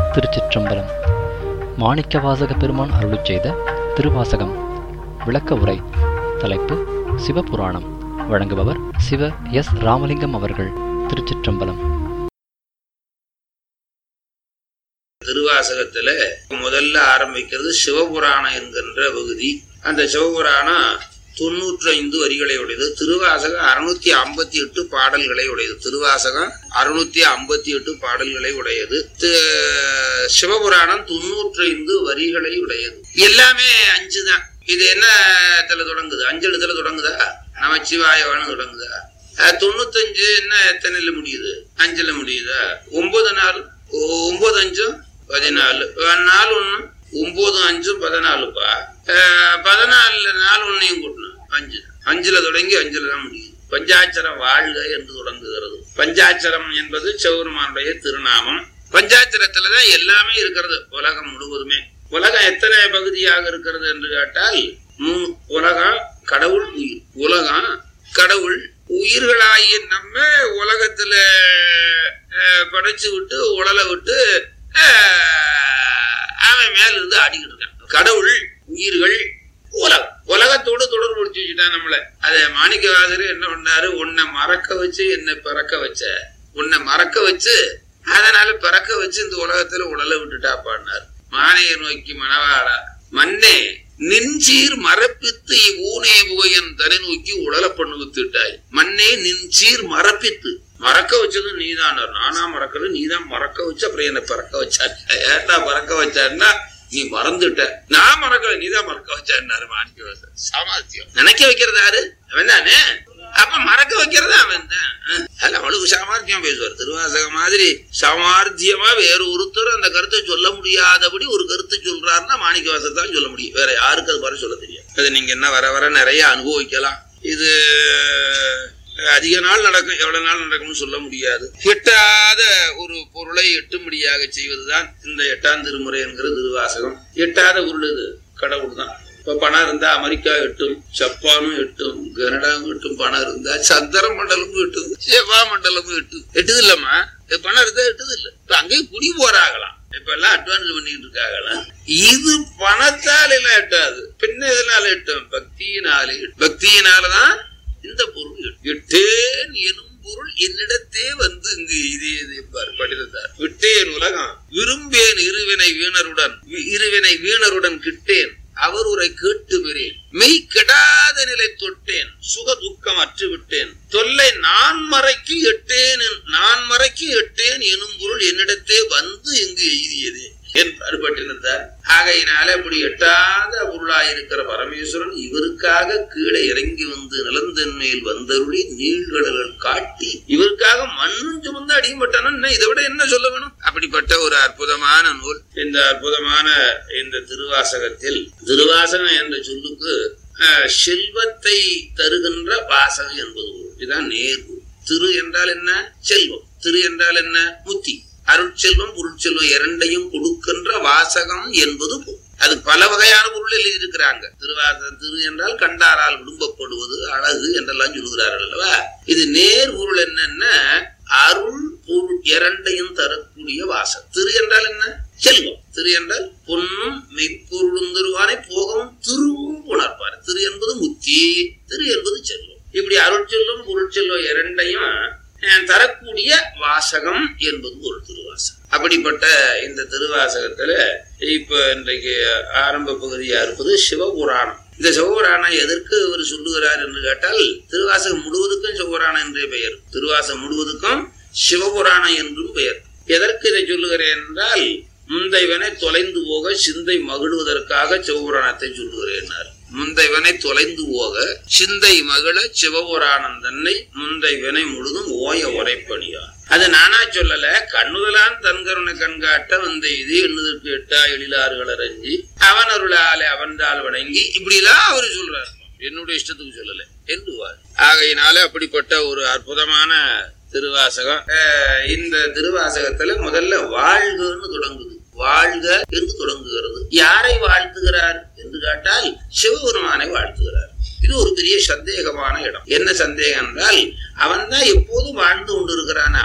திருச்சிற்றம்பலம் மாணிக்கவாசக பெருமான் அருளிச் செய்த திருவாசகம் விளக்க உரை தலைப்பு சிவபுராணம் வழங்குபவர் சிவ எஸ் ராமலிங்கம் அவர்கள் திருச்சிற்றம்பலம் திருவாசகத்துல முதல்ல ஆரம்பிக்கிறது சிவபுராணம் என்கின்ற பகுதி அந்த சிவபுராணம் தொண்ணூற்றி ஐந்து வரிகளை உடையது திருவாசகம் அறுநூத்தி ஐம்பத்தி எட்டு பாடல்களை உடையது திருவாசகம் அறுநூத்தி ஐம்பத்தி எட்டு பாடல்களை உடையது தி- சிவபுராணம் தொண்ணூற்றி ஐந்து வரிகளை உடையது எல்லாமே அஞ்சு தான் இது என்ன இடத்துல தொடங்குது அஞ்சு இடத்துல தொடங்குதா நமச்சிவாயவான்னு தொடங்குதா அஹ், தொண்ணூத்தஞ்சு என்ன எத்தனைல முடியுது அஞ்சுல முடியுதா ஒன்பது நாள் ஒ- ஒன்பது அஞ்சும் பதினாலு அஹ், நாலு ஒண்ணு ஒன்பது அஞ்சும் பதினாலுப்பா அஹ், பதினாலுல நாலு ஒன்னையும் கூட்டணும் அஞ்சு அஞ்சுல தொடங்கி அஞ்சுல தான் முடியுது பஞ்சாட்சரம் வாழ்க என்று தொடங்குகிறது பஞ்சாட்சரம் என்பது சிவபெருமானுடைய திருநாமம் பஞ்சாட்சரத்துலதான் எல்லாமே இருக்கிறது உலகம் முழுவதுமே உலகம் எத்தனை பகுதியாக இருக்கிறது என்று கேட்டால் மூணு உலகம் கடவுள் உயிர் உலகம் கடவுள் உயிர்களாகிய நம்ம உலகத்துல அஹ், படைச்சு விட்டு உடல விட்டு அஹ், அவன் மேல இருந்து ஆடிக்கிட்டு இருக்கான் கடவுள் உயிர்கள் உலகம் உலகத்தோடு தொடர்பு முடிச்சு வச்சுட்டான் நம்மள அத மாணிக்கவாசர் என்ன பண்ணாரு உன்னை மறக்க வச்சு என்னை பிறக்க வச்ச உன்னை மறக்க வச்சு அதனால பிறக்க வச்சு இந்த உலகத்துல உடலை விட்டுட்டா பாடினார் மானையை நோக்கி மணவாடா மண்ணே நின்சீர் மரப்பித்து ஊனே புகையன் தலை நோக்கி உடல பண்ணு வித்துட்டாய் மண்ணே நின்சீர் மரப்பித்து மறக்க வச்சது நீதான் நானா மறக்கல நீதான் மறக்க வச்சு அப்புறம் என்ன பிறக்க வச்சா ஏன்டா மறக்க வச்சான்னா நீ மறந்துட்ட நான் மறக்கல நீதான் மறக்க வச்சாரு மாணிக்க சாமர்த்தியம் நினைக்க வைக்கிறது யாரு அவன் தானே அப்ப மறக்க வைக்கிறது அவன் தான் அதுல அவளுக்கு சாமர்த்தியம் பேசுவார் திருவாசக மாதிரி சாமர்த்தியமா வேற ஒருத்தர் அந்த கருத்தை சொல்ல முடியாதபடி ஒரு கருத்தை சொல்றாருன்னா மாணிக்க வாசத்தான் சொல்ல முடியும் வேற யாருக்கு அது வர சொல்ல தெரியும் அது நீங்க என்ன வர வர நிறைய அனுபவிக்கலாம் இது அதிக நாள் நடக்கும் எவ்வளவு நாள் நடக்கும்னு சொல்ல முடியாது எட்டாத ஒரு பொருளை எட்டும்படியாக செய்வதுதான் இந்த எட்டாம் திருமுறை என்கிற திருவாசகம் எட்டாத பொருள் இது கடவுள் தான் இப்ப பணம் இருந்தா அமெரிக்கா எட்டும் ஜப்பானும் எட்டும் கனடாவும் எட்டும் பணம் இருந்தா சந்திர மண்டலமும் எட்டுது செவ்வா மண்டலமும் எட்டுது எட்டுது இல்லம்மா இப்ப பணம் இருந்தா எட்டுது இல்ல இப்ப அங்கேயும் குடி போறாங்களாம் இப்ப எல்லாம் அட்வான்ஸ் பண்ணிட்டு இருக்காங்களாம் இது பணத்தால் எல்லாம் எட்டாது பின்ன எதனால எட்டும் பக்தியினாலே எட்டும். பக்தியினாலதான் இந்த பொருள் எட்டும். எட்டேன் எனும் பொருள் என்னிடத்தே வந்து இங்கு இது இது என்பார் படித்தார் விட்டேன் உலகம் விரும்பேன் இருவினை வீணருடன் வி- இருவினை வீணருடன் கிட்டேன் அவர் உரை கேட்டு பெறேன் மெய் கெடாத நிலை தொட்டேன் சுக துக்கம் அற்று விட்டேன் தொல்லை நான் மறைக்கு எட்டேன் என்- நான் மறைக்கு எட்டேன் எனும் பொருள் என்னிடத்தே வந்து இங்கு எய்தியது என்பார் பட்டிருந்தார் ஆகையினால அப்படி எட்டாத பொருளாயிருக்கிற பரமேஸ்வரன் இவருக்காக கீழே இறங்கி வந்து நிலந்தன்மையில் வந்தருளி நீழ்கடல்கள் காட்டி இவருக்காக மண்ணும் சுமந்து அடிக்கப்பட்டானா இன்னும் இதை விட என்ன சொல்ல வேணும் அப்படிப்பட்ட ஒரு அற்புதமான நூல் இந்த அற்புதமான இந்த திருவாசகத்தில் திருவாசகம் என்ற சொல்லுக்கு அஹ், செல்வத்தை தருகின்ற வாசகம் என்பது பொருள். இதுதான் நேர்வு திரு என்றால் என்ன செல்வம் திரு என்றால் என்ன முத்தி அருட்செல்வம் பொருட்செல்வம் இரண்டையும் கொடுக்கின்ற வாசகம் என்பது பொருள். அது பல வகையான பொருள் எழுதியிருக்கிறாங்க திருவாசகம் திரு என்றால் கண்டாரால் விரும்பப்படுவது அழகு என்றெல்லாம் சொல்லுகிறார்கள் அல்லவா இது நேர் பொருள் என்னன்னா அருள் பொருள் இரண்டையும் தரக்கூடிய வாசகம் திரு என்றால் என்ன செல்வம் திரு என்றால் பொன்னும் மெய்ப்பொருளும் தருவானை போகவும் திருவும் புணர்ப்பார் திரு என்பது முத்தி திரு என்பது செல்வம் இப்படி அருட்செல்வம் பொருட்செல்வம் இரண்டையும் அஹ், தரக்கூடிய வாசகம் என்பது ஒரு திருவாசகம் அப்படிப்பட்ட இந்த திருவாசகத்துல இப்ப இன்றைக்கு ஆரம்ப பகுதியா இருப்பது சிவபுராணம் இந்த சிவபுராணம் எதற்கு இவர் சொல்லுகிறார் என்று கேட்டால் திருவாசகம் முழுவதுக்கும் சிவபுராணம் என்றே பெயர் திருவாசகம் முழுவதுக்கும் சிவபுராணம் என்றும் பெயர் எதற்கு இதை சொல்லுகிறேன் என்றால் முந்தைவனை தொலைந்து போக சிந்தை மகிழ்வதற்காக சிவபுராணத்தை சொல்லுகிறேன் முந்தைவனை தொலைந்து போக சிந்தை மகிழ சிவபுராணம் தன்னை முந்தைவனை முழுதும் ஓய உரைப்பணியா அது நானா சொல்லல கண்ணுதலான் தன்கருணை கண்காட்ட வந்த இது எண்ணுதற்கு எட்டா எழிலாறுகள் அறிஞ்சி அவன் அருளாலே அவன்தால் வணங்கி இப்படி எல்லாம் அவரு சொல்றாரு என்னுடைய இஷ்டத்துக்கு சொல்லல என்றுவார் ஆகையினால அப்படிப்பட்ட ஒரு அற்புதமான திருவாசகம் அஹ் இந்த திருவாசகத்துல முதல்ல வாழ்கன்னு தொடங்குது வாழ்க என்று தொடங்குகிறது யாரை வாழ்த்துகிறார் என்று கேட்டால் சிவபெருமானை வாழ்த்துகிறார் இது ஒரு பெரிய சந்தேகமான இடம் என்ன சந்தேகம் என்றால் அவன் தான் எப்போதும் வாழ்ந்து கொண்டிருக்கிறான் அவனை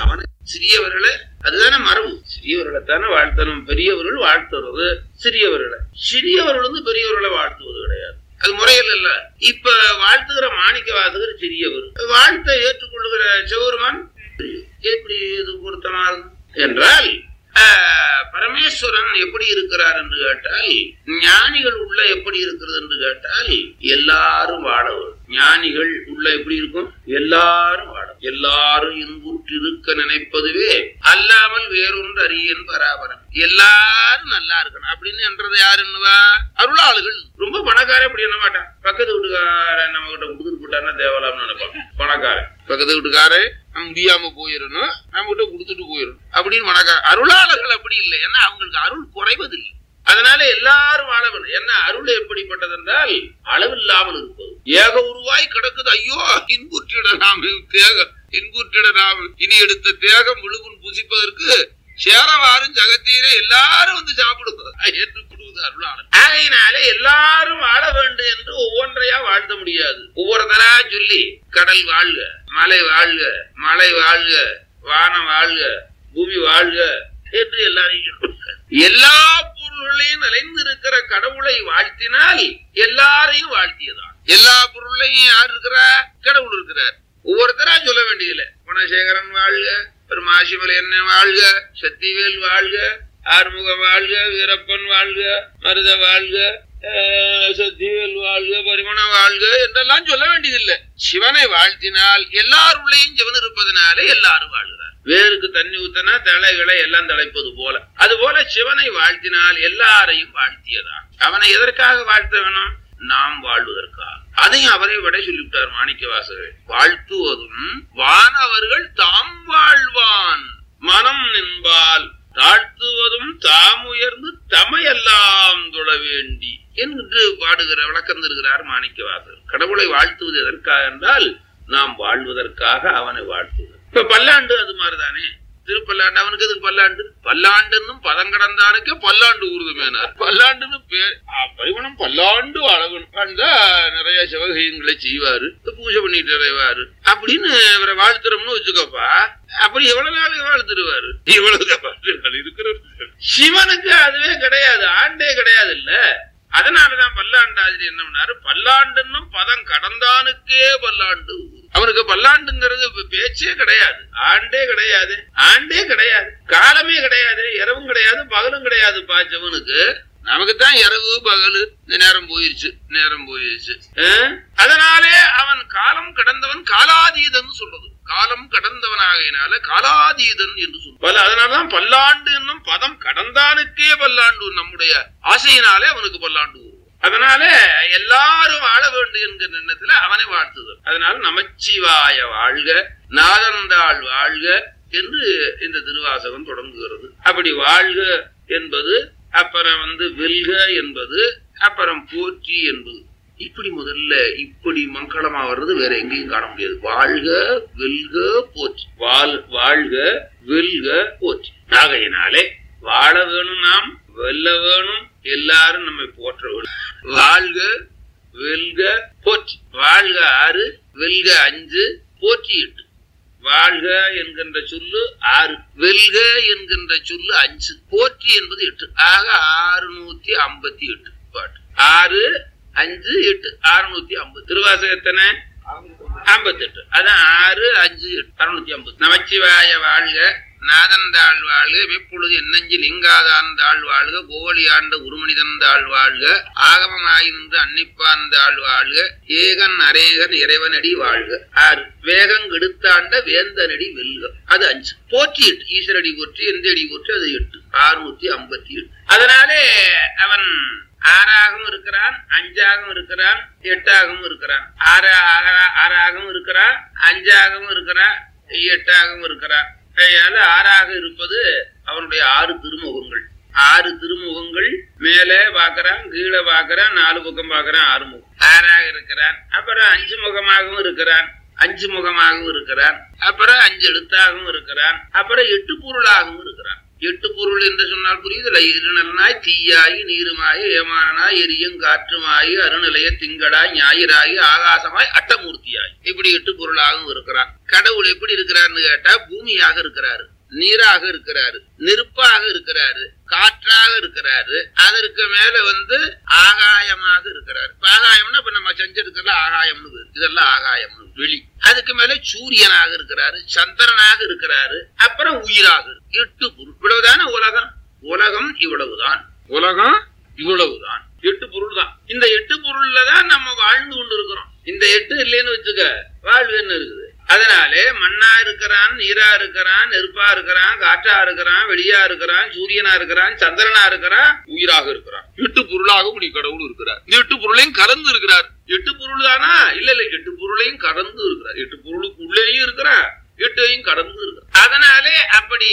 சிறியவர்களை அதுதானே மரபு சிறியவர்களை தானே வாழ்த்தணும் பெரியவர்கள் வாழ்த்துறது சிறியவர்களை சிறியவர்கள் வந்து பெரியவர்களை வாழ்த்துவது கிடையாது அது முறையில் இல்ல இப்ப வாழ்த்துகிற மாணிக்க வாசகர் சிறியவர் வாழ்த்தை ஏற்றுக்கொள்ளுகிற சிவருமான் எப்படி இது பொருத்தமாகும் என்றால் ஆஹ், பரமேஸ்வரன் எப்படி இருக்கிறார் என்று கேட்டால் ஞானிகள் உள்ள எப்படி இருக்கிறது என்று கேட்டால் எல்லாரும் வாழவர் ஞானிகள் உள்ள எப்படி இருக்கும் எல்லாரும் வாழ எல்லாரும் இன்புற்றிருக்க நினைப்பதுவே அல்லாமல் வேறொன்று அறியன் பராபரம் எல்லாரும் நல்லா இருக்கணும் அப்படின்னு என்றது யாரு என்னவா அருளாளுகள் ரொம்ப பணக்காரன் அப்படி என்ன மாட்டான் பக்கத்து வீட்டுக்காரன் நம்ம கிட்ட கொடுத்துட்டு போட்டான்னா தேவலாம்னு நினைப்பான் பணக்காரன் பக்கத்து வீட்டுக்காரன் அவன் முடியாம போயிடணும் நம்ம கிட்ட கொடுத்துட்டு போயிடணும் அப்படின்னு பணக்காரன் அருளாளர்கள் அப்படி இல்லை ஏன்னா அவங்களுக்கு அருள் குறைவதில்லை அதனால எல்லாரும் வாழ வேண்டும் என்ன அருள் எப்படிப்பட்டது என்றால் அளவில்லாமல் இருப்பது ஏக உருவாய் கிடக்குது ஐயோ இன்புற்றிட நாம் தேகம் இன்புற்றிட நாம் இனி எடுத்த தேகம் முழுகுன் புசிப்பதற்கு சேரவாரும் ஜகத்தீரே எல்லாரும் வந்து சாப்பிடுவது ஏற்றுக்கொள்வது அருளாளர் ஆகையினாலே எல்லாரும் வாழ வேண்டும் என்று ஒவ்வொன்றையா வாழ்த்த முடியாது ஒவ்வொருத்தரா சொல்லி கடல் வாழ்க மலை வாழ்க மலை வாழ்க வானம் வாழ்க பூமி வாழ்க என்று எல்லாரையும் சொல்லுங்க. எல்லா பொருள்களையும் நிறைந்திருக்கிற கடவுளை வாழ்த்தினால் எல்லாரையும் வாழ்த்தியதான் எல்லா பொருளையும் யார் இருக்கிறா கடவுள் இருக்கிறார் ஒவ்வொருத்தரா சொல்ல வேண்டியதில்லை குணசேகரன் வாழ்க பெருமாசிமலை என்ன வாழ்க சத்திவேல் வாழ்க ஆறுமுக வாழ்க வீரப்பன் வாழ்க மருத வாழ்க அஹ், சத்திவேல் வாழ்க பரிமண வாழ்க என்றெல்லாம் சொல்ல வேண்டியதில்லை சிவனை வாழ்த்தினால் எல்லாருள்ளேயும் சிவன் இருப்பதனாலே எல்லாரும் வாழ்கிறார் வேருக்கு தண்ணி ஊத்தினா தலைகளை எல்லாம் தலைப்பது போல அது போல சிவனை வாழ்த்தினால் எல்லாரையும் வாழ்த்தியதான் அவனை எதற்காக வாழ்த்த வேணும் நாம் வாழ்வதற்காக அதையும் அவரை விட சொல்லிவிட்டார் மாணிக்க வாசகர் வாழ்த்துவதும் வானவர்கள் தாம் வாழ்வான் மனம் நின்பால் தாழ்த்துவதும் தாம் உயர்ந்து தமையெல்லாம் தொழ வேண்டி என்று பாடுகிற விளக்கம் தருகிறார் மாணிக்க வாசகர் கடவுளை வாழ்த்துவது எதற்காக என்றால் நாம் வாழ்வதற்காக அவனை வாழ்த்துவது இப்ப பல்லாண்டு அது மாதிரிதானே திருப்பல்லாண்டு அவனுக்கு எதுக்கு பல்லாண்டு பல்லாண்டுன்னும் பதம் கடந்தானுக்கே பல்லாண்டு ஊர்துமேனார் பல்லாண்டுன்னு பேர் ஆ, பரிமணம் பல்லாண்டு அழகணும் வாழ்ந்தா நிறைய சிவகையங்களை செய்வாரு பூஜை பண்ணிட்டு நிறைவாரு அப்படின்னு இவரை வாழ்த்துறோம்னு வச்சுக்கோப்பா அப்படி எவ்வளவு நாளுக்கு வாழ்த்துருவாரு இவ்வளவு நாள் இருக்கிற சிவனுக்கு அதுவே கிடையாது ஆண்டே கிடையாது இல்ல அதனாலதான் பல்லாண்டாதிரி என்ன பண்ணாரு பல்லாண்டுன்னும் பதம் கடந்தானுக்கே பல்லாண்டு ஊர். அவனுக்கு பல்லாண்டுங்கிறது இப்ப பேச்சே கிடையாது ஆண்டே கிடையாது ஆண்டே கிடையாது காலமே கிடையாது இரவும் கிடையாது பகலும் கிடையாது பாச்சவனுக்கு நமக்குத்தான் இரவு பகலு இந்த நேரம் போயிருச்சு நேரம் போயிருச்சு அஹ்? அதனாலே அவன் காலம் கடந்தவன் காலாதீதன் சொல்றது காலம் கடந்தவனாகையினால காலாதீதன் என்று சொல்லும் பல அதனாலதான் பல்லாண்டு என்னும் பதம் கடந்தானுக்கே பல்லாண்டு நம்முடைய ஆசையினாலே அவனுக்கு பல்லாண்டு வரும். அதனால எல்லாரும் வாழ வேண்டும் என்கிற எண்ணத்துல அவனை வாழ்த்துதல் அதனால நமச்சிவாய வாழ்க நாதந்தாள் வாழ்க என்று இந்த திருவாசகம் தொடங்குகிறது அப்படி வாழ்க என்பது அப்புறம் வந்து வெல்க என்பது அப்புறம் போற்றி என்பது இப்படி முதல்ல இப்படி மங்களமா வர்றது வேற எங்கேயும் காண முடியாது வாழ்க வெல்க போற்றி வாழ் வாழ்க வெல்க போற்றி ஆகையினாலே வாழ வேணும் நாம் வெல்ல வேணும் எல்லாரும் நம்மை போற்ற வேணும் வாழ்க வெல்க போற்றி வாழ்க ஆறு வெல்க அஞ்சு போற்றி எட்டு வாழ்க என்கின்ற சொல்லு ஆறு வெல்க என்கின்ற சொல்லு அஞ்சு போற்றி என்பது எட்டு ஆக ஆறுநூத்தி ஐம்பத்தி எட்டு பாட்டு ஆறு அஞ்சு எட்டு அறுநூத்தி ஐம்பது திருவாசகத்தனை ஐம்பத்தெட்டு அதான் ஆறு அஞ்சு எட்டு அறுநூத்தி ஐம்பது நமச்சிவாய வாழ்க நாதந்தாள் வாழ்க வெப்பொழுது என்னஞ்சில் லிங்காதான் தாழ் வாழ்க கோவலி ஆண்ட உருமனிதன் தாழ் வாழ்க ஆகமமாகி நின்று அன்னிப்பான் தாழ் வாழ்க ஏகன் அரேகன் இறைவனடி வாழ்க ஆறு வேகம் கெடுத்தாண்ட வேந்தனடி வெல்க அது அஞ்சு போற்றி எட்டு ஈஸ்வரடி போற்றி எந்த அடி போற்றி அது எட்டு ஆறுநூத்தி ஐம்பத்தி எட்டு அதனாலே அவன் ஆறாகவும் இருக்கிறான் அஞ்சாகவும் இருக்கிறான் எட்டாகவும் இருக்கிறான் ஆறு ஆறா- ஆறாகவும் இருக்கிறான் அஞ்சாகவும் இருக்கிறான் எட்டாகவும் இருக்கிறான் அதனால ஆறாக இருப்பது அவனுடைய ஆறு திருமுகங்கள் ஆறு திருமுகங்கள் மேலே பாக்குறான் கீழே பாக்குறான் நாலு பக்கம் பாக்குறான் ஆறு முகம் ஆறாக இருக்கிறான் அப்புறம் அஞ்சு முகமாகவும் இருக்கிறான் அஞ்சு முகமாகவும் இருக்கிறான் அப்புறம் அஞ்சு எழுத்தாகவும் இருக்கிறான் அப்புறம் எட்டு பொருளாகவும் இருக்கிறான் எட்டு பொருள் என்று சொன்னால் புரியுதுல இருநலனாய் தீயாயி நீருமாய் ஏமானாய் எரியும் காற்றுமாயி அருநிலைய திங்களாய் ஞாயிறாயி ஆகாசமாய் அட்டமூர்த்தியாய் இப்படி எட்டு பொருளாகவும் இருக்கிறான் கடவுள் எப்படி இருக்கிறார்னு கேட்டா பூமியாக இருக்கிறாரு நீராக இருக்கிறாரு நெருப்பாக இருக்கிறாரு காற்றாக இருக்கிறாரு அதற்கு மேல வந்து ஆகாயமாக இருக்கிறாரு இப்ப ஆகாயம்னா இப்ப நம்ம செஞ்சிருக்கிற ஆகாயம்னு பேரு. இதெல்லாம் ஆகாயம்னு வெளி அதுக்கு மேல சூரியனாக இருக்கிறாரு சந்திரனாக இருக்கிறாரு அப்புறம் உயிராக இருக்கு. எட்டு பொருள் இவ்வளவுதானே உலகம் உலகம் இவ்வளவுதான் உலகம் இவ்வளவுதான் எட்டு பொருள் தான் இந்த எட்டு பொருள்ல தான் நம்ம வாழ்ந்து கொண்டு இருக்கிறோம் இந்த எட்டு இல்லைன்னு வச்சுக்க வாழ்வுன்னு இருக்குது அதனாலே மண்ணா இருக்கிறான் நீரா இருக்கிறான் நெருப்பா இருக்கிறான் காற்றா இருக்கிறான் வெளியா இருக்கிறான் சூரியனா இருக்கிறான் சந்திரனா இருக்கிறான் உயிராக இருக்கிறான் எட்டு பொருளாக உடைய கடவுள் இருக்கிறார் இந்த எட்டு பொருளையும் கலந்து இருக்கிறார் எட்டு பொருள் தானா இல்ல இல்ல எட்டு பொருளையும் கடந்து இருக்கிறார் எட்டு பொருளுக்குள்ளேயும் இருக்கிறார் எட்டையும் கடந்து இருக்கிறார் அதனாலே அப்படி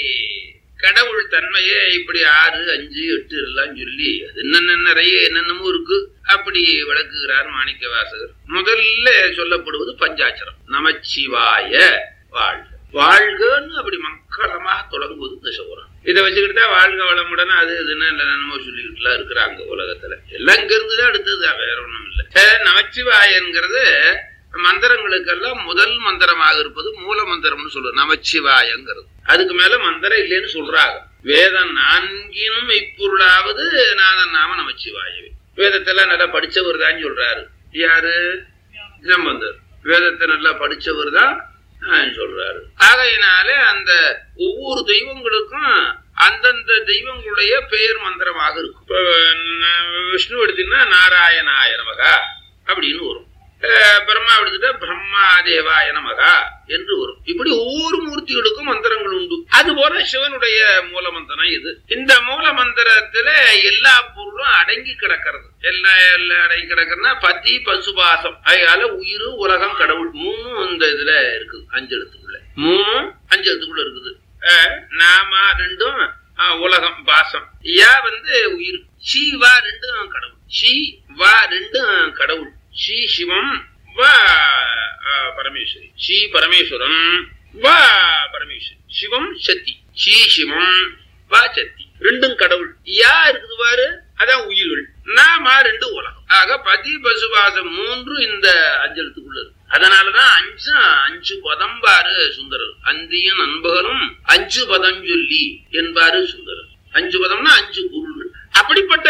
கடவுள் தன்மையே இப்படி ஆறு அஞ்சு எட்டு எல்லாம் சொல்லி அது என்னென்ன நிறைய என்னென்னமோ இருக்கு அப்படி விளக்குகிறார் மாணிக்க வாசகர் முதல்ல சொல்லப்படுவது பஞ்சாட்சரம் நமச்சிவாய வாழ்க வாழ்கன்னு அப்படி மக்களமாக தொடங்குவது இந்த சோரம் இதை வச்சுக்கிட்டு தான் வாழ்க வளமுடன் அது இதுன்னு என்னென்னமோ சொல்லிக்கிட்டுலாம் இருக்கிறாங்க உலகத்துல எல்லாம் இங்க இருந்துதான் அடுத்ததுதான் வேற ஒண்ணும் இல்லை நமச்சிவாயங்கிறது மந்திரங்களுக்கெல்லாம் முதல் மந்திரமாக இருப்பது மூல மந்திரம்னு சொல்லுவோம் நமச்சிவாயங்கிறது அதுக்கு மேல மந்திரம் இல்லைன்னு சொல்றாங்க வேதம் நான்கினும் இப்பொருளாவது நாதன் நாம நமச்சிவாயவே வேதத்தெல்லாம் நல்லா படிச்சவர் தான் சொல்றாரு யாரு சம்பந்தர் வேதத்தை நல்லா படிச்சவர் தான் சொல்றாரு ஆகையினாலே அந்த ஒவ்வொரு தெய்வங்களுக்கும் அந்தந்த தெய்வங்களுடைய பெயர் மந்திரமாக இருக்கும் இப்ப, ந- விஷ்ணு எடுத்தீங்கன்னா நாராயணாய நமகா அப்படின்னு வரும் அஹ் பிரம்மா எடுத்துட்டா பிரம்மா தேவாய நமகா என்று வரும் இப்படி ஒவ்வொரு மூர்த்திகளுக்கும் மந்திரங்கள் உண்டு அது போல சிவனுடைய மூல மந்திரம் இது இந்த மூல மந்திரத்துல எல்லா பொருளும் அடங்கி கிடக்கிறது எல்லா எல்லாம் அடங்கி கிடக்குறதுனா பதி பசுபாசம் அதனால உயிர் உலகம் கடவுள் மூணும் இந்த இதுல இருக்குது அஞ்சு எழுத்துக்குள்ள மூணும் அஞ்சு எழுத்துக்குள்ள இருக்குது அஹ் நாம ரெண்டும் அஹ், உலகம் பாசம் யா வந்து உயிர் ஷி வா ரெண்டும் கடவுள் ஷி வா ரெண்டும் கடவுள் ஸ்ரீ சிவம் வா ஆ, பரமேஸ்வரி ஸ்ரீ பரமேஸ்வரம் வா பரமேஸ்வரி சிவம் சக்தி ஸ்ரீ சிவம் வா சக்தி ரெண்டும் கடவுள் யா இருக்குது பாரு அதான் உயிர்கள் நாம ரெண்டு உலகம் ஆக பதி பசுபாசம் மூன்று இந்த அஞ்சலத்துக்குள்ள இருக்கு அதனாலதான் அஞ்சு அஞ்சு பதம் பாரு சுந்தரர் அந்தியும் நண்பகலும் அஞ்சு பதஞ்சொல்லி என்பாரு சுந்தரர் அஞ்சு பதம்னா அஞ்சு பொருள்கள் அப்படிப்பட்ட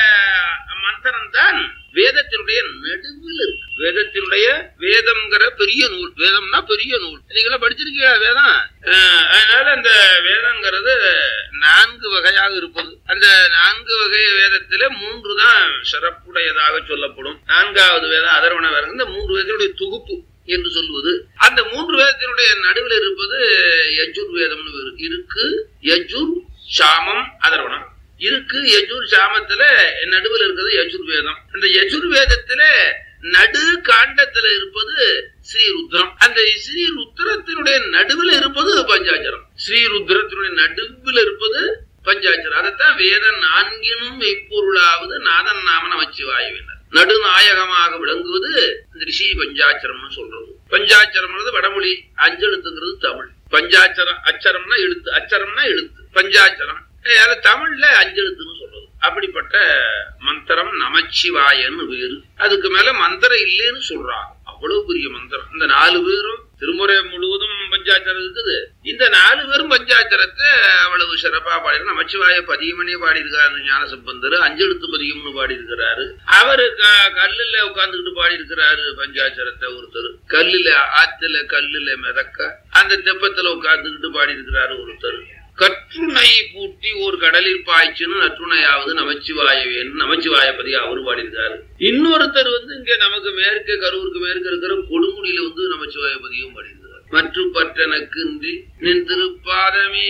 மந்திரம் தான் வேதத்தினுடைய நடுவில் இருக்கு வேதத்தினுடைய வேதம்ங்கிற பெரிய நூல் வேதம்னா பெரிய நூல் நீங்களா படிச்சிருக்கீங்க வேதம் அஹ், அதனால அந்த வேதங்கிறது நான்கு வகையாக இருப்பது அந்த நான்கு வகை வேதத்தில மூன்று தான் சிறப்புடையதாக சொல்லப்படும் நான்காவது வேதம் அதர்வண வேதம் இந்த மூன்று வேதத்தினுடைய தொகுப்பு என்று சொல்வது அந்த மூன்று வேதத்தினுடைய நடுவில் இருப்பது யஜுர் வேதம்னு வேறு. இருக்கு யஜுர் சாமம் அதர்வணம் இருக்கு யஜுர் சாமத்துல நடுவில் இருக்கிறது யஜுர் வேதம் அந்த யஜுர் வேதத்துல நடு காண்டத்துல இருப்பது ஸ்ரீ ருத்ரம் அந்த ஸ்ரீ ருத்ரத்தினுடைய நடுவில் இருப்பது பஞ்சாச்சரம் ஸ்ரீ ருத்ரத்தினுடைய நடுவில் இருப்பது பஞ்சாச்சரம் அதைத்தான் வேதம் நான்கினும் எப்பொருளாவது நாதன் நாம நமச்சிவாயுவினர் நடுநாயகமாக விளங்குவது இந்த ரிஷி பஞ்சாட்சரம்னு சொல்றது பஞ்சாட்சரம்ன்றது வடமொழி அஞ்செழுத்துங்கிறது தமிழ் பஞ்சாட்சரம் அச்சரம்னா எழுத்து அச்சரம்னா எழுத்து பஞ்சாட்சரம் அதால தமிழ்ல அஞ்செழுத்துன்னு சொல்றது அப்படிப்பட்ட மந்திரம் நமச்சிவாயன்னு வேறு அதுக்கு மேல மந்திரம் இல்லைன்னு சொல்றாங்க அவ்வளவு பெரிய மந்திரம் இந்த நாலு பேரும் திருமுறை முழுவதும் பஞ்சாட்சரம் இருக்குது இந்த நாலு பேரும் பஞ்சாட்சரத்தை அவ்வளவு சிறப்பா பாடி நமச்சிவாய பதிகமனே பாடியிருக்காரு ஞானசம்பந்தர் அஞ்செழுத்து பதிகம்னு பாடியிருக்கிறாரு அவரு க- கல்லுல உட்கார்ந்துகிட்டு பாடியிருக்கிறாரு பஞ்சாட்சரத்தை ஒருத்தர் கல்லுல ஆத்துல கல்லுல மிதக்க அந்த தெப்பத்துல உட்கார்ந்துகிட்டு பாடியிருக்கிறாரு ஒருத்தர் கற்றுணை பூட்டி ஒரு கடலில் பாய்ச்சுன்னு நற்றுணையாவது நமச்சிவாயவேன்னு நமச்சிவாய பதி அவரு பாடியிருக்காரு இன்னொருத்தர் வந்து இங்க நமக்கு மேற்கே கரூருக்கு மேற்க இருக்கிற கொடுமுடியில வந்து நமச்சிவாய பதியும் பாடியிருக்காரு மற்றும் பற்றனக்கு நின் திருப்பாதமே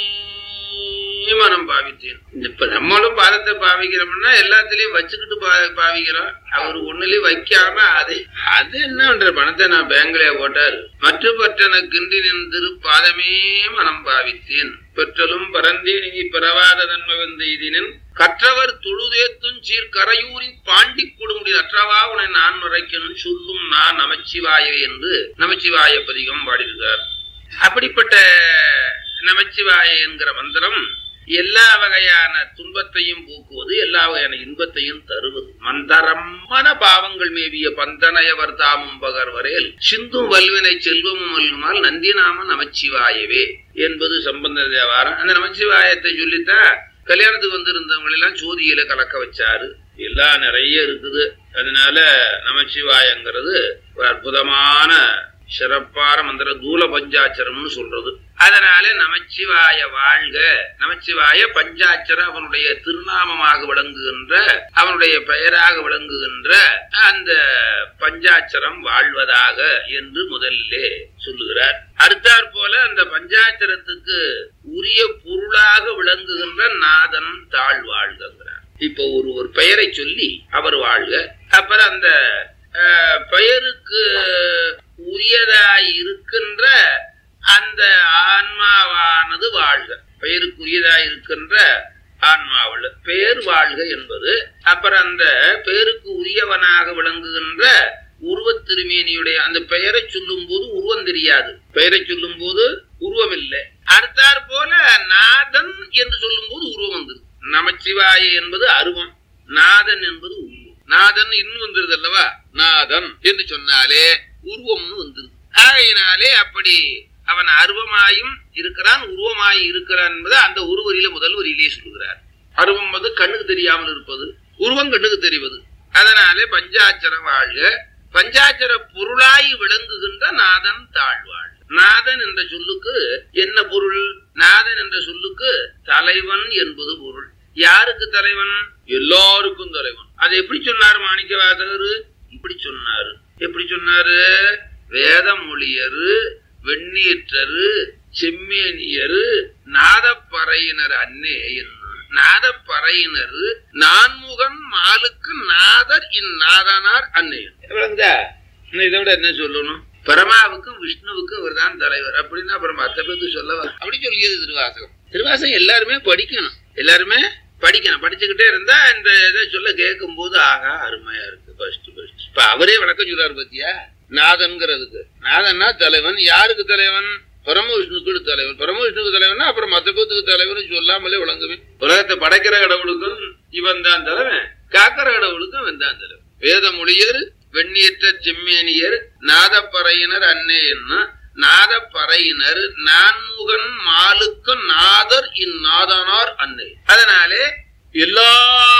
மனம் பாவித்தேன் இப்ப நம்மளும் பாதத்தை பாவிக்கிறோம்னா எல்லாத்துலயும் வச்சுக்கிட்டு பா- பாவிக்கிறோம் அவர் ஒண்ணுலயும் வைக்காம அது அது என்னன்ற பணத்தை நான் பேங்க்லயே போட்டாரு மற்ற பற்றனக்கின்றி நின் திருப்பாதமே மனம் பாவித்தேன் பெற்றலும் பரந்தேன் இனி பிறவாத தன்மை வந்த இதினின் கற்றவர் தொழுதேத்தும் சீர் கரையூரின் பாண்டி கொடுமுடி அற்றவா உன்னை நான் மறைக்கணும் சொல்லும் நான் நமச்சிவாய என்று நமச்சிவாய பதிகம் பாடியிருக்கார் அப்படிப்பட்ட நமச்சிவாய என்கிற மந்திரம் எல்லா வகையான துன்பத்தையும் போக்குவது எல்லா வகையான இன்பத்தையும் தருவது மந்தரம் மன பாவங்கள் மேவிய பந்தனையவர் தாமும் பகர் வரையில் சிந்தும் வல்வினை செல்வமும் வல்லுமால் நந்திநாம நமச்சிவாயவே என்பது சம்பந்த தேவாரம் அந்த நமச்சிவாயத்தை சொல்லித்தான் கல்யாணத்துக்கு வந்திருந்தவங்க எல்லாம் ஜோதியில கலக்க வச்சாரு எல்லாம் நிறைய இருக்குது அதனால நமச்சிவாயங்கிறது ஒரு அற்புதமான சிறப்பான மந்திர தூல பஞ்சாட்சரம்னு சொல்றது அதனால நமச்சிவாய வாழ்க நமச்சிவாய பஞ்சாட்சரம் அவனுடைய திருநாமமாக விளங்குகின்ற அவனுடைய பெயராக விளங்குகின்ற அந்த பஞ்சாட்சரம் வாழ்வதாக என்று முதலிலே சொல்லுகிறார் அடுத்தாற் போல அந்த பஞ்சாட்சரத்துக்கு உரிய பொருளாக விளங்குகின்ற நாதன் தாழ் வாழ்கிறார் இப்போ ஒரு ஒரு பெயரை சொல்லி அவர் வாழ்க அப்புறம் அந்த அஹ், பெயருக்கு உரியதாய் இருக்கின்ற அந்த ஆன்மாவானது வாழ்க பெயருக்குரியதாய் இருக்கின்ற ஆன்மாவில் பெயர் வாழ்க என்பது அப்புறம் அந்த பெயருக்கு உரியவனாக விளங்குகின்ற உருவத் திருமேனியுடைய அந்த பெயரை சொல்லும் போது உருவம் தெரியாது பெயரை சொல்லும் போது உருவம் இல்லை அடுத்தாற் போல நாதன் என்று சொல்லும் போது உருவம் வந்தது நமச்சிவாய என்பது அருவம் நாதன் என்பது உருவம் நாதன் இன்னும் வந்துருது அல்லவா நாதன் என்று சொன்னாலே உருவம்னு வந்துருது ஆகையினாலே அப்படி அவன் அருவமாயும் இருக்கிறான் உருவமாய் இருக்கிறான் என்பதை அந்த ஒரு வரியில முதல் வரியிலே சொல்லுகிறார் அருவம் வந்து கண்ணுக்கு தெரியாமல் இருப்பது உருவம் கண்ணுக்கு தெரிவது அதனாலே பஞ்சாட்சர வாழ்க பஞ்சாட்சர பொருளாய் விளங்குகின்ற நாதன் தாழ்வாழ் நாதன் என்ற சொல்லுக்கு என்ன பொருள் நாதன் என்ற சொல்லுக்கு தலைவன் என்பது பொருள் யாருக்கு தலைவன் எல்லாருக்கும் தலைவன் அதை எப்படி சொன்னார் மாணிக்க வாசகர் இப்படி சொன்னாரு எப்படி சொன்னாரு வேதமொழியரு வெண்ணீற்றரு செம்மேனியரு நாதப்பறையினர் அன்னே என்ன நாதப்பறையினர் நான்முகன் மாலுக்கு நாதர் இந்நாதனார் அன்னை விளங்குதா இன்னும் இதை விட என்ன சொல்லணும் பரமாவுக்கும் விஷ்ணுவுக்கும் இவர்தான் தலைவர் அப்படின்னா அப்புறம் மற்ற பேருக்கு சொல்ல வர- அப்படி சொல்லியது திருவாசகம் திருவாசகம் எல்லாருமே படிக்கணும் எல்லாருமே படிக்கணும் படிச்சுக்கிட்டே இருந்தா இந்த இதை சொல்ல கேட்கும் போது ஆகா அருமையா இருக்கு ஃபர்ஸ்ட் ஃபர்ஸ்ட் இப்ப அவரே விளக்கம் சொல்றாரு பத்தியா நாதன்கிறதுக்கு நாதன்னா தலைவன் யாருக்கு தலைவன் பரமவிஷ்ணுக்கு தலைவன் பரமவிஷ்ணுக்கு தலைவன் அப்புறம் மத்த பேத்துக்கு தலைவன் சொல்லாமலே விளங்குமே உலகத்தை படைக்கிற கடவுளுக்கும் இவன் தான் தலைவன் காக்கிற கடவுளுக்கும் இவன் தான் தலைவன் வேத மொழியர் வெண்ணியற்ற செம்மேனியர் நாதப்பறையினர் அன்னே என்ன நாதப்பறையினர் நான்முகன் மாலுக்கு நாதர் இந்நாதனார் அன்னை அதனாலே எல்லா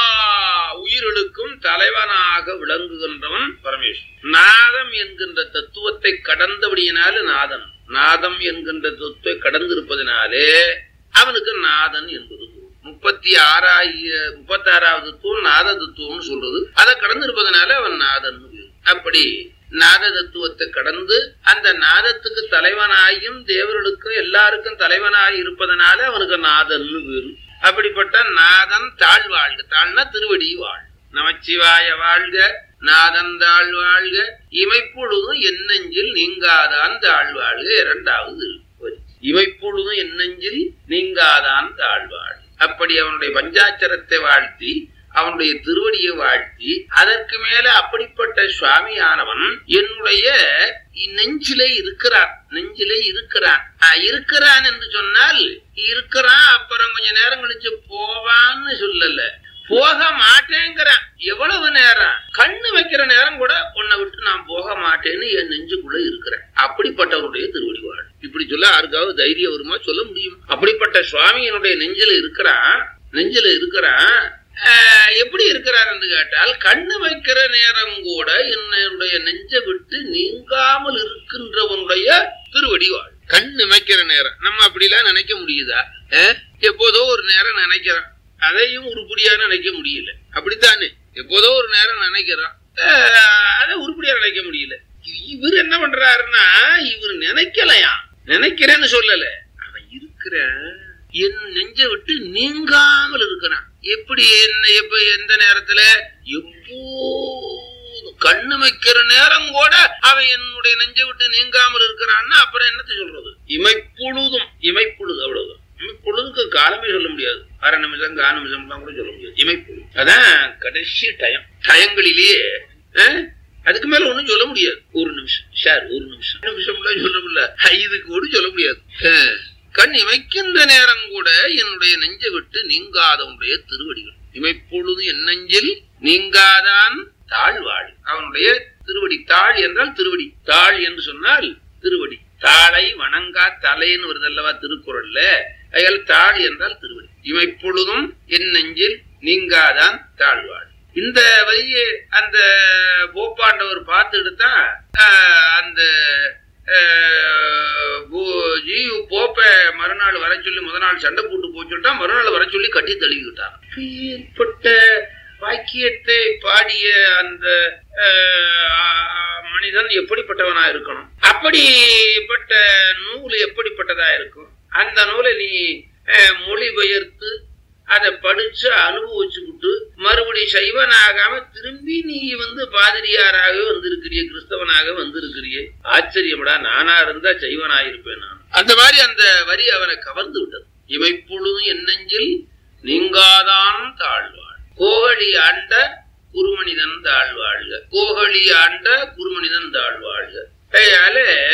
உயிர்களுக்கும் தலைவனாக விளங்குகின்றவன் பரமேஸ்வரன் நாதம் என்கின்ற தத்துவத்தை கடந்தபடியினாலே நாதன் நாதம் என்கின்ற தத்துவத்தை கடந்திருப்பதினாலே அவனுக்கு நாதன் என்பது பொருள். முப்பத்தி ஆறாயிர முப்பத்தி ஆறாவது தூண் நாத தத்துவம்னு சொல்றது அதை கடந்திருப்பதனால அவன் நாதன் அப்படி நாத தத்துவத்தை கடந்து அந்த நாதத்துக்கு தலைவனாயும் தேவர்களுக்கும் எல்லாருக்கும் தலைவனாய் இருப்பதனால அவனுக்கு நாதன்னு பேரு அப்படிப்பட்ட நாதன் தாழ் வாழ்க தாழ்னா திருவடி வாழ் நமச்சிவாய வாழ்க நாதன் தாழ் வாழ்க இமைப்பொழுதும் என்னெஞ்சில் நீங்காதான் தாழ் வாழ்க இரண்டாவது வரி. இமைப்பொழுதும் என்னெஞ்சில் நீங்காதான் தாழ் வாழ் அப்படி அவனுடைய பஞ்சாட்சரத்தை வாழ்த்தி அவனுடைய திருவடியை வாழ்த்தி அதற்கு மேல அப்படிப்பட்ட சுவாமியானவன் என்னுடைய நெஞ்சிலே இருக்கிறான் நெஞ்சிலே இருக்கிறான் ஆஹ், இருக்கிறான் என்று சொன்னால் இருக்கிறான் அப்புறம் கொஞ்ச நேரம் கழிச்சு போவான்னு சொல்லல போக மாட்டேங்கிறான் எவ்வளவு நேரம் கண்ணு வைக்கிற நேரம் கூட உன்னை விட்டு நான் போக மாட்டேன்னு என் நெஞ்சுக்குள்ள இருக்கிறேன் அப்படிப்பட்டவருடைய திருவடி வாழ் இப்படி சொல்ல யாருக்காவது தைரியம் வருமா சொல்ல முடியும் அப்படிப்பட்ட சுவாமி என்னுடைய நெஞ்சில இருக்கிறான் நெஞ்சில இருக்கிறான் ஆஹ், எப்படி இருக்கிறார் என்று கேட்டால் கண்ணு வைக்கிற நேரம் கூட என்னுடைய நெஞ்சை விட்டு நீங்காமல் இருக்கின்றவனுடைய திருவடி வாழ் கண்ணு வைக்கிற நேரம் நம்ம அப்படிலாம் நினைக்க முடியுதா ஆஹ்? எப்போதோ ஒரு நேரம் நினைக்கிறோம் அதையும் உருப்படியா நினைக்க முடியல அப்படித்தானே எப்போதோ ஒரு நேரம் நினைக்கிறோம் ஆஹ், அதை உருப்படியா நினைக்க முடியல இவர் என்ன பண்றாருன்னா இவர் நினைக்கலையா நினைக்கிறேன்னு சொல்லல அவன் இருக்கிற என் நெஞ்சை விட்டு நீங்காமல் இருக்கிறான் எப்படி என்ன எப்ப எந்த நேரத்துல எப்போதும் கண்ணு வைக்கிற நேரம் கூட அவன் என்னுடைய நெஞ்சை விட்டு நீங்காமல் இருக்கிறான்னா அப்புறம் என்னத்த சொல்றது இமைப்பொழுதும் இமைப்பொழுது அவ்வளவுதான் இமைப்பொழுதுக்கு காலமே சொல்ல முடியாது அரை நிமிஷம் கால நிமிஷம் எல்லாம் கூட சொல்ல முடியாது இமைப்பொழுது அதான் கடைசி டயம் டயங்களிலேயே அஹ், அதுக்கு மேல ஒண்ணும் சொல்ல முடியாது ஒரு நிமிஷம் சார் ஒரு நிமிஷம் நிமிஷம் சொல்ல முடியல இதுக்கு கூட சொல்ல முடியாது அஹ், கண் இமைக்கின்ற நேரம் கூட என்னுடைய நெஞ்சை விட்டு நீங்காதவனுடைய திருவடிகள் இமைப்பொழுது என் நெஞ்சில் நீங்காதான் தாழ்வாள் அவனுடைய திருவடி தாழ் என்றால் திருவடி தாழ் என்று சொன்னால் திருவடி தாளை வணங்கா தலைன்னு வருது அல்லவா திருக்குறள்ல அயல் தாள் என்றால் திருவடி இமைப்பொழுதும் என் நெஞ்சில் நீங்காதான் தாழ்வாள் இந்த வரியை அந்த போப்பாண்டவர் பார்த்துட்டு தான் ஆஹ், அந்த ஆஹ், போ- ஜீவ் போப்ப மறுநாள் வர சொல்லி முத நாள் சண்டை போட்டு போய் சொல்லிட்டா மறுநாள் வர சொல்லி கட்டி தழுவிக்கிட்டான் ஏற்பட்ட வாக்கியத்தை பாடிய அந்த ஆஹ், மனிதன் எப்படிப்பட்டவனா இருக்கணும் அப்படிப்பட்ட நூல் எப்படிப்பட்டதா இருக்கும் அந்த நூலை நீ ஆஹ், மொழிபெயர்த்து அதை படிச்சு அனுபவிச்சுக்கிட்டு மறுபடி சைவனாகாம திரும்பி நீ வந்து பாதிரியாராக வந்திருக்கிறிய கிறிஸ்தவனாக வந்திருக்கிறிய ஆச்சரியம்டா நானா இருந்தா சைவனாயிருப்பேன் நான் அந்த மாதிரி அந்த வரி அவனை கவர்ந்து விட்டது இமைப்பொழுதும் என்னெஞ்சில் நீங்காதான் தாழ்வாள் கோகலி ஆண்ட குருமனிதன் தாழ்வாழ்க கோகலி ஆண்ட குருமனிதன் தாழ்வாழ்க அதனால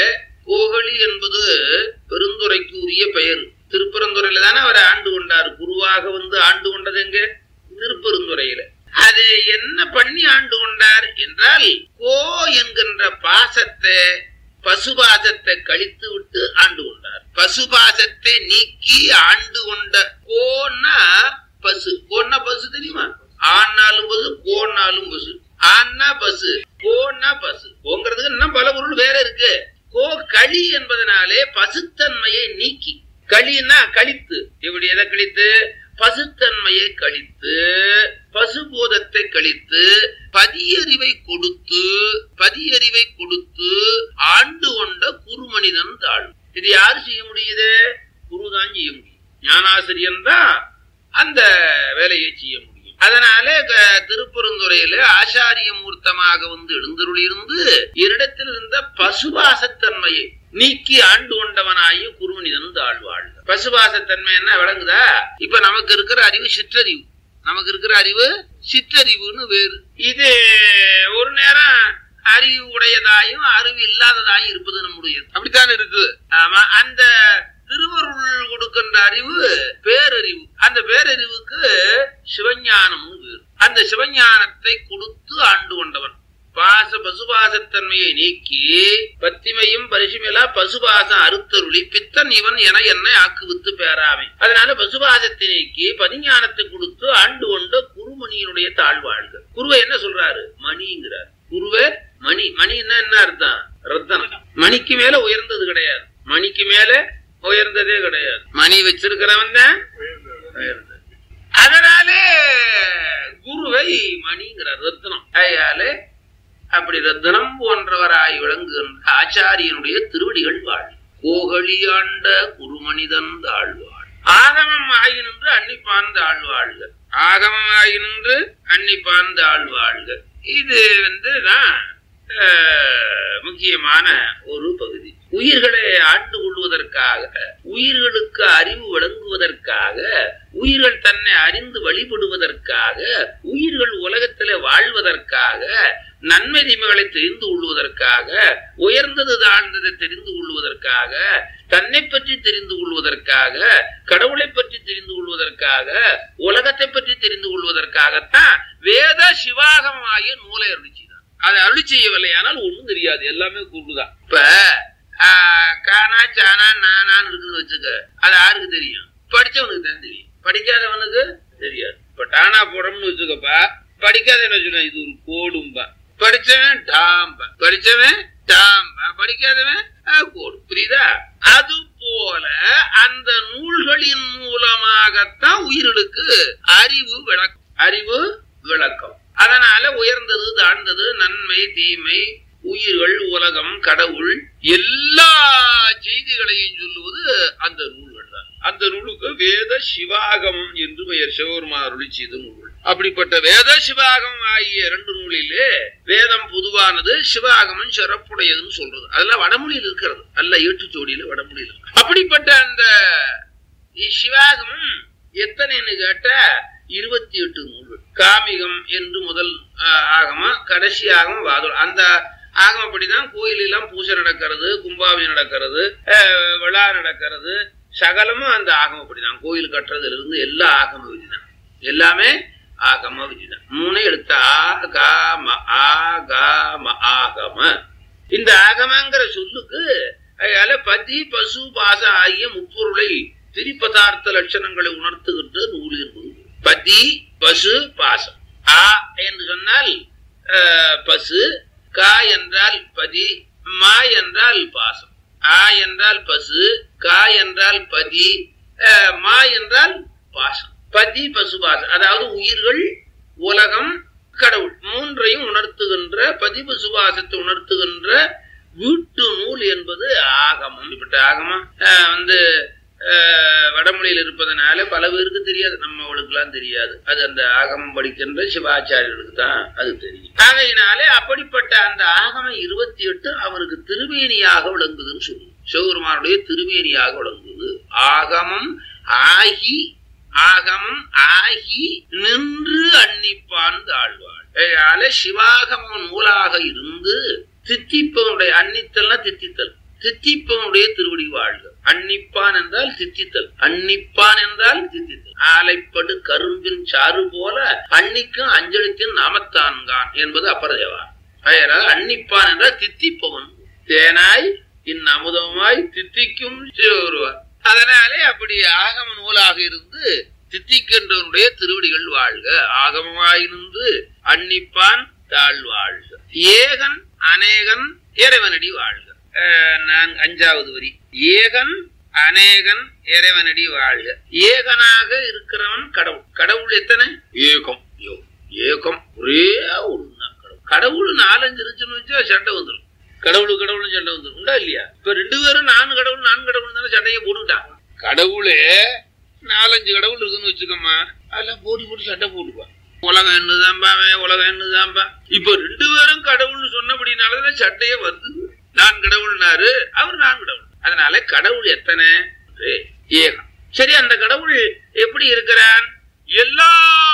கோகலி என்பது பெருந்துரைக்கு உரிய பெயர் திருப்பரந்துறையில தானே அவர் ஆண்டு கொண்டார் குருவாக வந்து ஆண்டு கொண்டது எங்க திருப்பெருந்துறையில அது என்ன பண்ணி ஆண்டு கொண்டார் என்றால் கோ என்கின்ற பாசத்தை பசுபாசத்தை கழித்து விட்டு ஆண்டு கொண்டார் பசுபாசத்தை நீக்கி ஆண்டு கொண்ட கோன்னா பசு கோன்னா பசு தெரியுமா ஆனாலும் பசு கோன்னாலும் பசு ஆன்னா பசு கோன்னா பசு கோங்கிறதுக்கு இன்னும் பல பொருள் வேற இருக்கு கோ களி என்பதனாலே பசுத்தன்மையை நீக்கி களின்னா கழித்து இப்படி எதை கழித்து பசுத்தன்மையை கழித்து பசுபோதத்தை கழித்து பதியறிவை கொடுத்து பதியறிவை கொடுத்து ஆண்டு கொண்ட குருமனிதன் தாழ் இது யாரு செய்ய முடியுது குருதான் செய்ய முடியும் ஞானாசிரியன் தான் அந்த வேலையை செய்ய முடியும் அதனால க- திருப்பெருந்துறையில ஆச்சாரிய மூர்த்தமாக வந்து எழுந்தருளியிருந்து என்னிடத்தில் இருந்த பசுபாசத்தன்மையை நீக்கி ஆண்டு கொண்டவனாயும் குருமனிதன் தாழ்வாள் பசுபாசத்தன்மை என்ன விளங்குதா இப்ப நமக்கு இருக்கிற அறிவு சிற்றறிவு நமக்கு இருக்கிற அறிவு சிற்றறிவுன்னு வேறு இது ஒரு நேரம் அறிவு உடையதாயும் அறிவு இல்லாததாயும் இருப்பது நம்முடையது அப்படித்தான் இருக்குது ஆமா அந்த திருவருள் கொடுக்கின்ற அறிவு பேரறிவு அந்த பேரறிவுக்கு சிவஞானம்னு வேறு அந்த சிவஞானத்தை கொடுத்து ஆண்டு கொண்டவன் பாச பசுபாசத்தன்மையை நீக்கி பத்திமையும் பரிசுமிலா பசுபாசம் அறுத்தருளி பித்தன் இவன் என என்னை ஆக்குவித்து பேராமை அதனால பசுபாசத்தை நீக்கி பதிஞானத்தை கொடுத்து ஆண்டு கொண்ட குருமணியினுடைய தாழ்வாழ்க குருவை என்ன சொல்றாரு மணிங்கிறார் குருவே மணி மணின்னா என்ன அர்த்தம் ரத்தனம் மணிக்கு மேல உயர்ந்தது கிடையாது மணிக்கு மேல உயர்ந்ததே கிடையாது மணி வச்சிருக்கிறவன் தான் உயர்ந்தது அதனாலே குருவை மணிங்கிறார் ரத்னம் அதனாலே அப்படி ரத்தனம் போன்றவராய் விளங்குகின்ற ஆச்சாரியனுடைய திருவடிகள் வாழ் கோகலியாண்ட குருமனிதன் தாழ்வாள் ஆகமம் ஆயினின்று அன்னிப்பான் தாழ்வாழ்க ஆகமம் ஆயினின்று அன்னிப்பான் தாழ்வாழ்க இது வந்து தான் அஹ், முக்கியமான ஒரு பகுதி உயிர்களை ஆண்டு கொள்வதற்காக உயிர்களுக்கு அறிவு வழங்குவதற்காக உயிர்கள் தன்னை அறிந்து வழிபடுவதற்காக உயிர்கள் உலகத்திலே வாழ்வதற்காக நன்மை தீமைகளை தெரிந்து கொள்வதற்காக உயர்ந்தது தாழ்ந்ததை தெரிந்து கொள்வதற்காக தன்னை பற்றி தெரிந்து கொள்வதற்காக கடவுளை பற்றி தெரிந்து கொள்வதற்காக உலகத்தை பற்றி தெரிந்து கொள்வதற்காகத்தான் வேத சிவாகமாகிய நூலை அருளி செய்தார் அதை அருளி செய்யவில்லையானால் ஒண்ணும் தெரியாது எல்லாமே குருதான் இப்ப ஆஹ், கானா சானா நானான்னு இருக்குன்னு வச்சுக்க அது யாருக்கு தெரியும் படிச்சவனுக்கு தான் தெரியும் படிக்காதவனுக்கு தெரியாது இப்ப டானா போடணும்னு வச்சுக்கப்பா படிக்காதவன் வச்சுக்கோ இது ஒரு கோடும்பா படிச்சவன் டாம்பா படிச்சவன் டாம்பா படிக்காதவன் அஹ், கோடு புரியுதா அது போல அந்த நூல்களின் மூலமாகத்தான் உயிர்களுக்கு அறிவு விளக்கம் அறிவு விளக்கம் அதனால உயர்ந்தது தாழ்ந்தது நன்மை தீமை உயிர்கள் உலகம் கடவுள் எல்லா செய்திகளையும் சொல்லுவது அந்த நூல்கள் தான் அந்த நூலுக்கு வேத சிவாகமம் என்று பெயர் சிவபெருமான் அருளி செய்த நூல்கள் அப்படிப்பட்ட வேத சிவாகமம் ஆகிய இரண்டு நூலிலே வேதம் பொதுவானது சிவாகமம் சிறப்புடையதுன்னு சொல்றது அதெல்லாம் வடமொழியில் இருக்கிறது அல்ல ஏற்றுச்சோடியில வடமொழியில் இருக்கு அப்படிப்பட்ட அந்த சிவாகமம் எத்தனைன்னு கேட்டா இருபத்தி எட்டு நூல்கள் காமிகம் என்று முதல் ஆஹ், ஆகமம் கடைசி ஆகமம் வாதம் அந்த ஆகமப்படிதான் கோயிலெல்லாம் பூஜை நடக்கிறது கும்பாபியம் நடக்கிறது ஆஹ், விழா நடக்கிறது சகலமும் அந்த ஆகமப்படிதான் கோயில் கட்டுறதுல இருந்து எல்லா ஆகம விதிதான் எல்லாமே ஆகம விதிதான் மூணே எழுத்து ஆ கா ம ஆ கா ம ஆகம இந்த ஆகமங்கிற சொல்லுக்கு அதனால பதி பசு பாச ஆகிய முப்பொருளை திரிபதார்த்த லட்சணங்களை உணர்த்துகின்ற நூல் என்பது பதி பசு பாசம் ஆ என்று சொன்னால் அஹ், பசு கா என்றால் பதி மா என்றால் பாசம் ஆ என்றால் பசு கா என்றால் பதி அஹ், மா என்றால் பாசம் பதி பசு பாசம் அதாவது உயிர்கள் உலகம் கடவுள் மூன்றையும் உணர்த்துகின்ற பதிவு சுபாசத்தை உணர்த்துகின்ற வீட்டு நூல் என்பது ஆகமம் இப்பட்ட ஆகமம் அஹ், வந்து அஹ், வடமொழியில் இருப்பதனால பல பேருக்கு தெரியாது நம்மளுக்கெல்லாம் தெரியாது அது அந்த ஆகமம் படிக்கின்ற சிவாச்சாரியர்களுக்கு தான் அது தெரியும் ஆகையினாலே அப்படிப்பட்ட அந்த ஆகமம் இருபத்தி எட்டு அவருக்கு திருமேனியாக விளங்குதுன்னு சொல்லுவோம் சிவபெருமானுடைய திருமேனியாக விளங்குது ஆகமம் ஆகி ஆகமம் ஆகி நின்று அன்னிப்பான் தாழ்வாள் அதனால சிவாகமம் நூலாக இருந்து தித்திப்பவனுடைய அன்னித்தல்னா தித்தித்தல் தித்திப்பவனுடைய திருவடி வாழ்க அன்னிப்பான் என்றால் தித்தித்தல் அன்னிப்பான் என்றால் தித்தித்தல் ஆலைப்படு கரும்பின் சாறு போல அன்னிக்கும் அஞ்சலித்தின் நாமத்தான்கான் என்பது அப்பரதேவா அதனால அன்னிப்பான் என்றால் தித்திப்பவன் தேனாய் இந்நமுதமாய் தித்திக்கும் சிவருவார் அதனாலே அப்படி ஆகம நூலாக இருந்து தித்திக்கின்றவனுடைய திருவடிகள் வாழ்க ஆகமமாயிருந்து அன்னிப்பான் தாழ்வாழ்க ஏகன் அநேகன் இறைவனடி வாழ்க அஹ், நான் அஞ்சாவது வரி ஏகன் அநேகன் இறைவனடி வாழ்க ஏகனாக இருக்கிறவன் கடவுள் கடவுள் எத்தனை ஏகம் யோ- ஏகம் ஒரே ஒண்ணுதான் கடவுள் கடவுள் நாலஞ்சு இருந்துச்சுன்னு வச்சா சண்டை வந்துடும் கடவுள் கடவுள் சண்டை வந்துடும் உண்டா இல்லையா இப்ப ரெண்டு பேரும் நான் கடவுள் நான் கடவுள் தானே சண்டையை போட்டுக்கிட்டான் கடவுளே நாலஞ்சு கடவுள் இருக்குன்னு வச்சுக்கோமா அதெல்லாம் போட்டி போட்டு சண்டை போட்டுப்பான் உலகம் என்னதான்பா அவன் உலகம் என்னதான்பா இப்ப ரெண்டு பேரும் கடவுள்னு சொன்னபடினாலதான் சண்டையே வந்தது நான் கடவுள்னாரு அவர் நான் கடவுள் அதனால கடவுள் எத்தனை ஏ- ஏகம் சரி அந்த கடவுள் எப்படி இருக்கிறான் எல்லா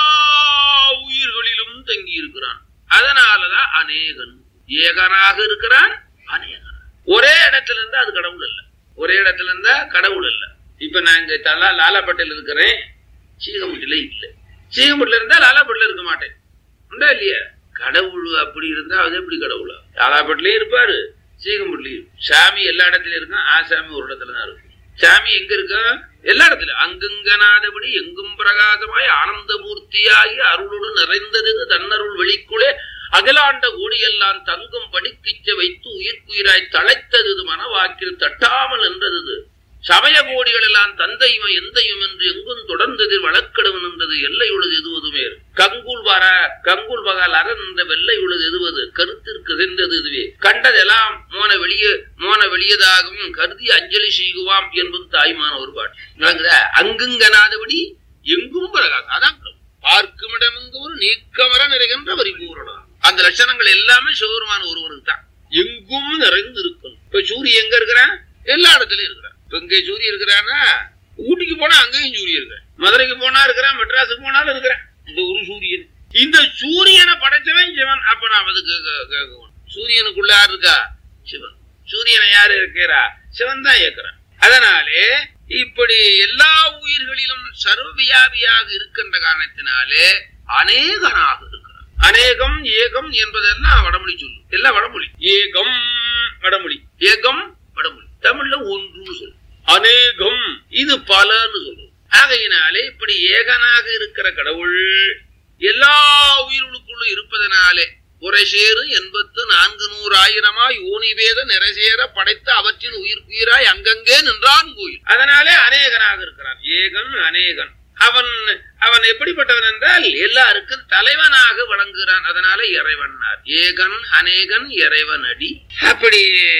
உயிர்களிலும் தங்கி இருக்கிறான் அதனாலதான் அநேகன் ஏகனாக இருக்கிறான் அநேகன் ஒரே இடத்துல இருந்தா அது கடவுள் அல்ல ஒரே இடத்துல இருந்தா கடவுள் அல்ல இப்ப நான் இங்க தலா லாலாப்பட்டில் இருக்கிறேன் சீகமுட்டில இல்லை சீகமுட்டில இருந்தா லாலாப்பட்டில இருக்க மாட்டேன் உண்டா இல்லையா கடவுள் அப்படி இருந்தா அது எப்படி கடவுளா லாலாப்பட்டிலயும் இருப்பாரு சீகமுட்டிலையும் சாமி எல்லா இடத்துலயும் இருக்கும் ஆ சாமி ஒரு இடத்துல தான் இருக்கும் சாமி எங்க இருக்கா எல்லா இடத்துலயும் அங்குங்கனாதபடி எங்கும் பிரகாசமாய் ஆனந்த மூர்த்தியாகி அருளோடு நிறைந்தது தன்னருள் வெளிக்குள்ளே அகிலாண்ட கோடியெல்லாம் தங்கும் படிக்கிச்ச வைத்து உயிர்க்குயிராய் தழைத்தது மனவாக்கில் தட்டாமல் என்றது சமய கோடிகள் எல்லாம் தந்தையும எந்தையும் என்று எங்கும் தொடர்ந்தது வழக்கடவன் என்றது எல்லை உழுது எதுவதுமே கங்குல் வர கங்குல் வகால் அரண் என்ற வெள்ளை உழுது எதுவது கருத்திற்கு சென்றது இதுவே கண்டதெல்லாம் மோன வெளியே மோன வெளியதாகவும் கருதி அஞ்சலி செய்குவாம் என்பது தாய்மான ஒரு பாட்டு விளங்குதா? அங்குங்கனாதபடி எங்கும் பிரகாசம் அதான் கடவுள். பார்க்குமிடமெங்கு ஒரு நீக்கமர நிறைகின்ற பரிபூரணம் அந்த லட்சணங்கள் எல்லாமே சிவபெருமான ஒருவனுக்கு தான் எங்கும் நிறைந்து இருக்கணும் இப்ப சூரியன் எங்க இருக்கிறான் எல்லா இடத்துலயும் இருக்கிறான் இப்ப இங்க சூரியன் இருக்கிறான்னா ஊட்டிக்கு போனா அங்கேயும் சூரியன் இருக்கிறான் மதுரைக்கு போனா இருக்கிறான் மெட்ராஸுக்கு போனாலும் இருக்கிறான் இந்த ஒரு சூரியன் இந்த சூரியனை படைச்சவன் சிவன் அப்ப நான் அது கேட்க- கேட்கணும் சூரியனுக்குள்ள யார் இருக்கா சிவன் சூரியனை யாரு இருக்கிறா சிவன் தான் இயக்குறான் அதனாலே இப்படி எல்லா உயிர்களிலும் சர்வவியாபியாக இருக்கின்ற காரணத்தினாலே அநேகனாக இருக்கிறான் அநேகம் ஏகம் என்பதெல்லாம் வடமொழி சொல்லு எல்லாம் வடமொழி ஏகம் வடமொழி ஏகம் வடமொழி தமிழ்ல ஒன்று சொல்லு அநேகம் இது பலன்னு சொல்லும் ஆகையினாலே இப்படி ஏகனாக இருக்கிற கடவுள் எல்லா உயிர்களுக்குள்ளும் இருப்பதனாலே உரைசேரு எண்பத்து நான்கு நூறாயிரமாய் ஊனிவேத நிறைசேர படைத்த அவற்றின் உயிர்க்குயிராய் அங்கங்கே நின்றான் கோயில் அதனாலே அநேகனாக இருக்கிறான் ஏகன் அநேகன் அவன் அவன் எப்படிப்பட்டவன் என்றால் எல்லாருக்கும் தலைவனாக வழங்குகிறான் அதனால இறைவனார் ஏகன் அநேகன் இறைவன் அடி அப்படி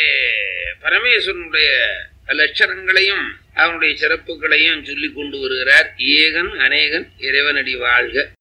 பரமேஸ்வரனுடைய லட்சணங்களையும் அவனுடைய சிறப்புகளையும் சொல்லிக் கொண்டு வருகிறார் ஏகன் அநேகன் இறைவனடி வாழ்க